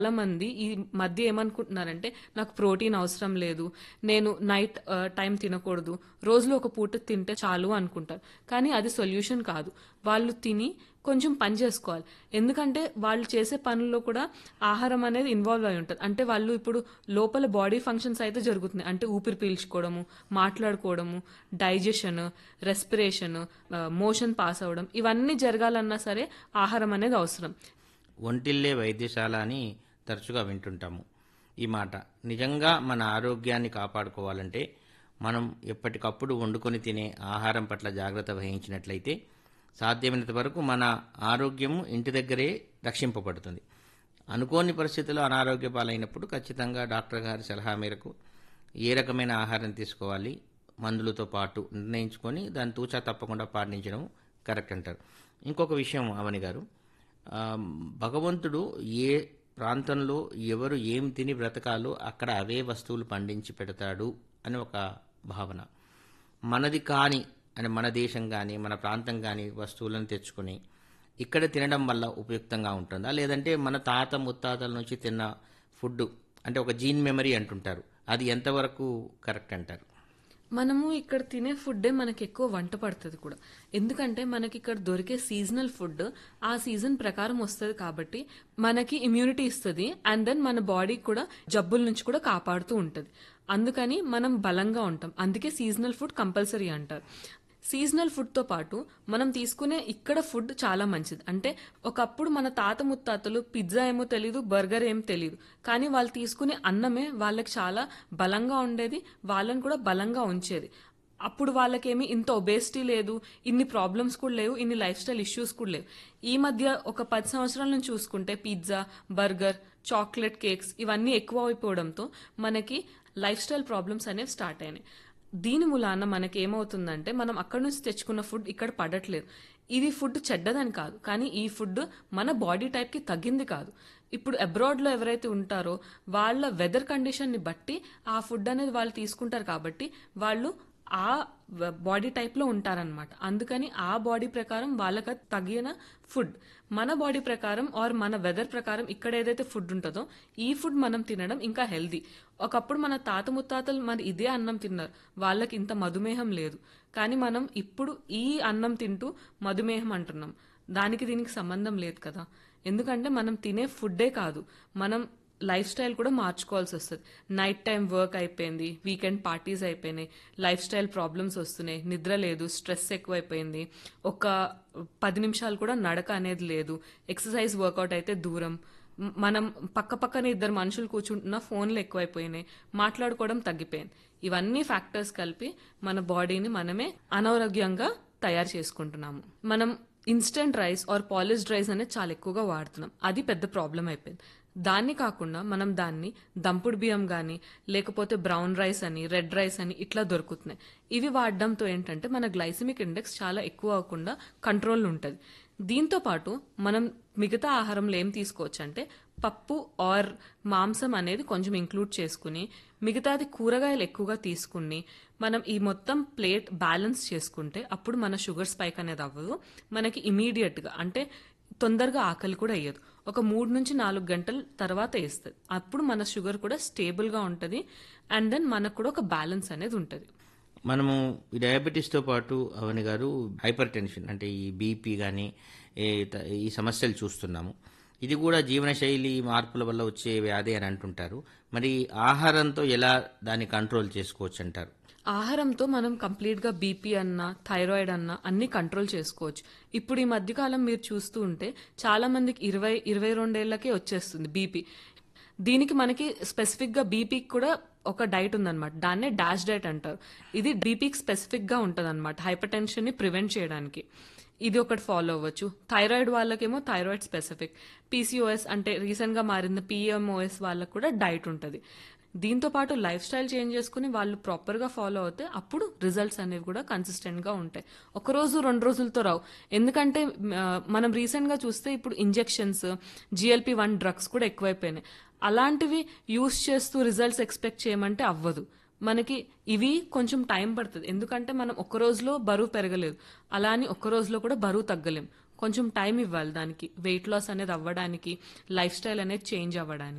చాలా మంది ఈ మధ్య ఏమనుకుంటున్నారంటే నాకు ప్రోటీన్ అవసరం లేదు నేను నైట్ టైం తినకూడదు రోజులో ఒక పూట తింటే చాలు అనుకుంటారు కానీ అది సొల్యూషన్ కాదు వాళ్ళు తిని కొంచెం పని చేసుకోవాలి ఎందుకంటే వాళ్ళు చేసే పనుల్లో కూడా ఆహారం అనేది ఇన్వాల్వ్ అయి ఉంటుంది అంటే వాళ్ళు ఇప్పుడు లోపల బాడీ ఫంక్షన్స్ అయితే జరుగుతున్నాయి అంటే ఊపిరి పీల్చుకోవడము మాట్లాడుకోవడము డైజెషన్ రెస్పిరేషన్ మోషన్ పాస్ అవ్వడం ఇవన్నీ జరగాలన్నా సరే ఆహారం అనేది అవసరం ఒంటిల్లే వైద్యశాల అని తరచుగా వింటుంటాము ఈ మాట నిజంగా మన ఆరోగ్యాన్ని కాపాడుకోవాలంటే మనం ఎప్పటికప్పుడు వండుకొని తినే ఆహారం పట్ల జాగ్రత్త వహించినట్లయితే సాధ్యమైనంత వరకు మన ఆరోగ్యము ఇంటి దగ్గరే రక్షింపబడుతుంది అనుకోని పరిస్థితుల్లో అనారోగ్య పాలైనప్పుడు ఖచ్చితంగా డాక్టర్ గారి సలహా మేరకు ఏ రకమైన ఆహారం తీసుకోవాలి మందులతో పాటు నిర్ణయించుకొని దాన్ని తూచా తప్పకుండా పాటించడం కరెక్ట్ అంటారు ఇంకొక విషయం అవని గారు ఆ, భగవంతుడు ఏ ప్రాంతంలో ఎవరు ఏం తిని బ్రతకాలో అక్కడ అవే వస్తువులు పండించి పెడతాడు అని ఒక భావన మనది కాని అని మన దేశం కానీ మన ప్రాంతం కానీ వస్తువులను తెచ్చుకొని ఇక్కడ తినడం వల్ల ఉపయుక్తంగా ఉంటుందా లేదంటే మన తాత ముత్తాతల నుంచి తిన్న ఫుడ్ అంటే ఒక జీన్ మెమరీ అంటుంటారు అది ఎంతవరకు కరెక్ట్ అంటారు మనము ఇక్కడ తినే ఫుడ్డే మనకి ఎక్కువ వంట పడుతుంది కూడా ఎందుకంటే మనకి ఇక్కడ దొరికే సీజనల్ ఫుడ్ ఆ సీజన్ ప్రకారం వస్తుంది కాబట్టి మనకి ఇమ్యూనిటీ ఇస్తుంది అండ్ దెన్ మన బాడీ కూడా జబ్బుల నుంచి కూడా కాపాడుతూ ఉంటుంది అందుకని మనం బలంగా ఉంటాం అందుకే సీజనల్ ఫుడ్ కంపల్సరీ అంటారు సీజనల్ ఫుడ్తో పాటు మనం తీసుకునే ఇక్కడ ఫుడ్ చాలా మంచిది అంటే ఒకప్పుడు మన తాత ముత్తాతలు పిజ్జా ఏమో తెలియదు బర్గర్ ఏం తెలియదు కానీ వాళ్ళు తీసుకునే అన్నమే వాళ్ళకి చాలా బలంగా ఉండేది వాళ్ళని కూడా బలంగా ఉంచేది అప్పుడు వాళ్ళకేమి ఇంత ఒబేసిటీ లేదు ఇన్ని ప్రాబ్లమ్స్ కూడా లేవు ఇన్ని లైఫ్ స్టైల్ ఇష్యూస్ కూడా లేవు ఈ మధ్య ఒక పది సంవత్సరాల నుంచి చూసుకుంటే పిజ్జా బర్గర్ చాక్లెట్ కేక్స్ ఇవన్నీ ఎక్కువ అయిపోవడంతో మనకి లైఫ్ స్టైల్ ప్రాబ్లమ్స్ అనేవి స్టార్ట్ అయినాయి దీని మూలాన మనకి ఏమవుతుందంటే మనం అక్కడి నుంచి తెచ్చుకున్న ఫుడ్ ఇక్కడ పడట్లేదు ఇది ఫుడ్ చెడ్డదని కాదు కానీ ఈ ఫుడ్ మన బాడీ టైప్కి తగ్గింది కాదు ఇప్పుడు అబ్రాడ్లో ఎవరైతే ఉంటారో వాళ్ళ వెదర్ కండిషన్ని బట్టి ఆ ఫుడ్ అనేది వాళ్ళు తీసుకుంటారు కాబట్టి వాళ్ళు ఆ బాడీ టైప్లో ఉంటారనమాట అందుకని ఆ బాడీ ప్రకారం వాళ్ళకి తగిన ఫుడ్ మన బాడీ ప్రకారం ఆర్ మన వెదర్ ప్రకారం ఇక్కడ ఏదైతే ఫుడ్ ఉంటుందో ఈ ఫుడ్ మనం తినడం ఇంకా హెల్దీ ఒకప్పుడు మన తాత ముత్తాతలు మరి ఇదే అన్నం తిన్నారు వాళ్ళకి ఇంత మధుమేహం లేదు కానీ మనం ఇప్పుడు ఈ అన్నం తింటూ మధుమేహం అంటున్నాం దానికి దీనికి సంబంధం లేదు కదా ఎందుకంటే మనం తినే ఫుడ్డే కాదు మనం లైఫ్ స్టైల్ కూడా మార్చుకోవాల్సి వస్తుంది నైట్ టైం వర్క్ అయిపోయింది వీకెండ్ పార్టీస్ అయిపోయినాయి లైఫ్ స్టైల్ ప్రాబ్లమ్స్ వస్తున్నాయి నిద్ర లేదు స్ట్రెస్ ఎక్కువైపోయింది ఒక పది నిమిషాలు కూడా నడక అనేది లేదు ఎక్సర్సైజ్ వర్కౌట్ అయితే దూరం మ్- మనం పక్క పక్కన ఇద్దరు మనుషులు కూర్చుంటున్న ఫోన్లు ఎక్కువైపోయినాయి మాట్లాడుకోవడం తగ్గిపోయింది ఇవన్నీ ఫ్యాక్టర్స్ కలిపి మన బాడీని మనమే అనారోగ్యంగా తయారు చేసుకుంటున్నాము మనం instant rice or polished rice అనేది చాలా ఎక్కువగా వాడుతున్నాం అది పెద్ద ప్రాబ్లం అయిపోయింది దాన్ని కాకుండా మనం దాన్ని దంపుడు బియ్యం కానీ లేకపోతే బ్రౌన్ రైస్ అని రెడ్ రైస్ అని ఇట్లా దొరుకుతున్నాయి ఇవి వాడడంతో ఏంటంటే మన గ్లైసిమిక్ ఇండెక్స్ చాలా ఎక్కువ అవ్వకుండా కంట్రోల్ ఉంటుంది దీంతో పాటు మనం మిగతా ఆహారంలో ఏం తీసుకోవచ్చు అంటే పప్పు ఆర్ మాంసం అనేది కొంచెం ఇంక్లూడ్ చేసుకుని మిగతాది కూరగాయలు ఎక్కువగా తీసుకుని మనం ఈ మొత్తం ప్లేట్ బ్యాలెన్స్ చేసుకుంటే అప్పుడు మన షుగర్ స్పైక్ అనేది అవ్వదు మనకి ఇమీడియట్గా అంటే తొందరగా ఆకలి కూడా అయ్యదు ఒక మూడు నుంచి నాలుగు గంటల తర్వాత వేస్తుంది అప్పుడు మన షుగర్ కూడా స్టేబుల్గా ఉంటుంది అండ్ దెన్ మనకు కూడా ఒక బ్యాలెన్స్ అనేది ఉంటుంది మనము ఈ డయాబెటీస్తో పాటు అవని గారు హైపర్ టెన్షన్ అంటే ఈ బీపీ కానీ ఈ సమస్యలు చూస్తున్నాము ఇది కూడా జీవనశైలి మార్పుల వల్ల వచ్చే వ్యాధి అని అంటుంటారు మరి ఆహారంతో ఎలా దాన్ని కంట్రోల్ చేసుకోవచ్చు అంటారు ఆహారంతో మనం కంప్లీట్గా బీపీ అన్న థైరాయిడ్ అన్న అన్ని కంట్రోల్ చేసుకోవచ్చు ఇప్పుడు ఈ మధ్యకాలం మీరు చూస్తూ ఉంటే చాలా మందికి ఇరవై ఇరవై రెండేళ్లకే వచ్చేస్తుంది బీపీ దీనికి మనకి స్పెసిఫిక్గా బీపీకి కూడా ఒక డైట్ ఉందన్నమాట దాన్నే డాష్ డైట్ అంటారు ఇది బీపీకి స్పెసిఫిక్గా ఉంటుంది అనమాట హైపర్ టెన్షన్ని ప్రివెంట్ చేయడానికి ఇది ఒకటి ఫాలో అవ్వచ్చు థైరాయిడ్ వాళ్ళకేమో థైరాయిడ్ స్పెసిఫిక్ పీసీఓఎస్ అంటే రీసెంట్గా మారిన పిఎంఓఎస్ వాళ్ళకు కూడా డైట్ ఉంటుంది దీంతో పాటు లైఫ్ స్టైల్ చేంజ్ చేసుకుని వాళ్ళు ప్రాపర్గా ఫాలో అవుతే అప్పుడు రిజల్ట్స్ అనేవి కూడా కన్సిస్టెంట్గా ఉంటాయి ఒక రోజు రెండు రోజులతో రావు ఎందుకంటే ఆ, మనం రీసెంట్గా చూస్తే ఇప్పుడు ఇంజెక్షన్స్ జిఎల్పి వన్ డ్రగ్స్ కూడా ఎక్కువైపోయినాయి అలాంటివి యూస్ చేస్తూ రిజల్ట్స్ ఎక్స్పెక్ట్ చేయమంటే అవ్వదు మనకి ఇవి కొంచెం టైం పడుతుంది ఎందుకంటే మనం ఒక్క రోజులో బరువు పెరగలేదు అలా అని ఒక్క రోజులో కూడా బరువు తగ్గలేం కొంచెం టైం ఇవ్వాలి దానికి వెయిట్ లాస్ అనేది అవ్వడానికి లైఫ్ స్టైల్ అనేది చేంజ్ అవ్వడానికి